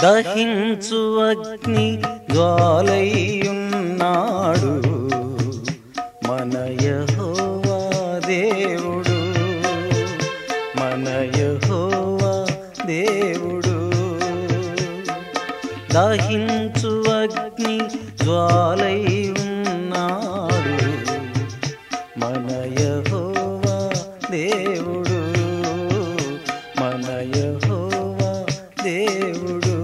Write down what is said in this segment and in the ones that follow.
దహించు అగ్ని జ్వాలయ్యున్నాడు మన యెహోవా దేవుడు మన యెహోవా దేవుడు దహించు అగ్ని జ్వాలయ్యున్నాడు మన యెహోవా దేవుడు మన యెహోవా దేవుడు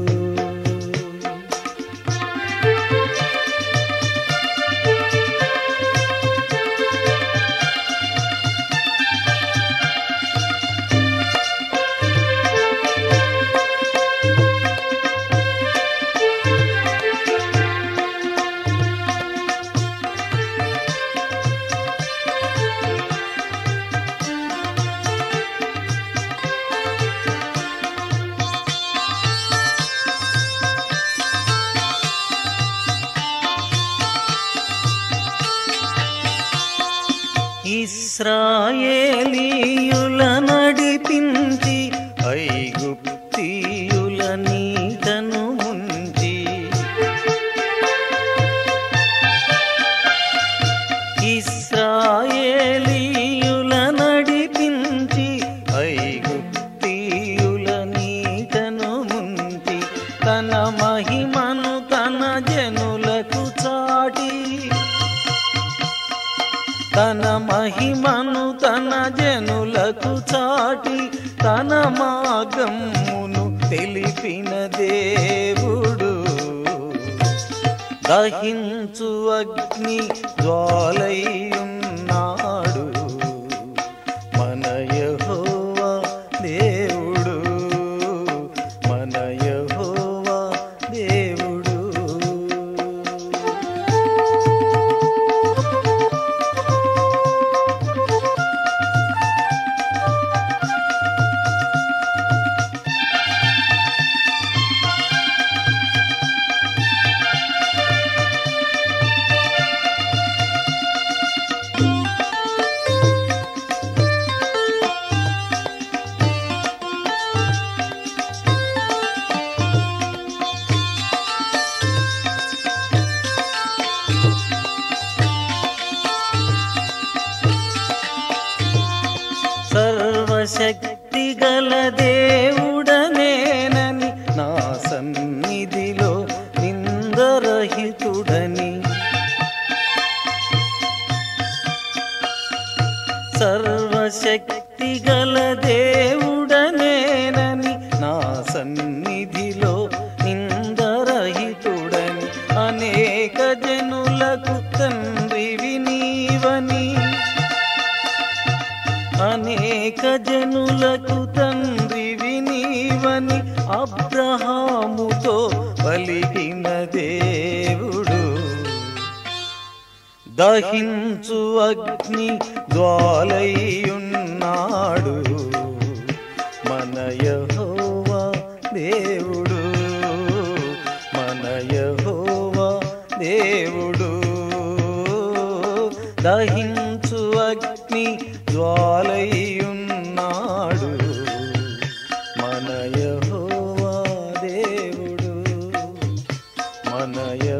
ఇస్రాయేలీయుల నడిపించి ఐగుప్తీయుల నీటను ముంచి ఇస్రాయేలీయుల నడిపించి ఐగుప్తీయుల నీటను ముంచి తన మహిమను తన జనులకు చాటి తన మహిమను తన జనులకు చాటి తన మార్గమును తెలిపిన దేవుడు దహించు అగ్ని జ్వాలయ్యున్నాడు మన యెహోవా దేవుడు మన యెహోవా దేవుడు సర్వశక్తి గల దేవుడనేనని నా సన్నిధిలో నిందరహితుడని సర్వశక్తి గల దేవుడనేనని నా సన్నిధిలో నిందరహితుడని అనేక జనులకు తండ్రివి నీవని అనేక జనులకు తండ్రివి నీవని అబ్రహాముతో పలికిన దేవుడు దహించు అగ్ని జ్వాలయ్యున్నాడు మన యెహోవా దేవుడు మన యెహోవా దేవుడు దహించు అగ్ని జ్వాలయ్యున్నాడు మన యెహోవా దేవుడు మన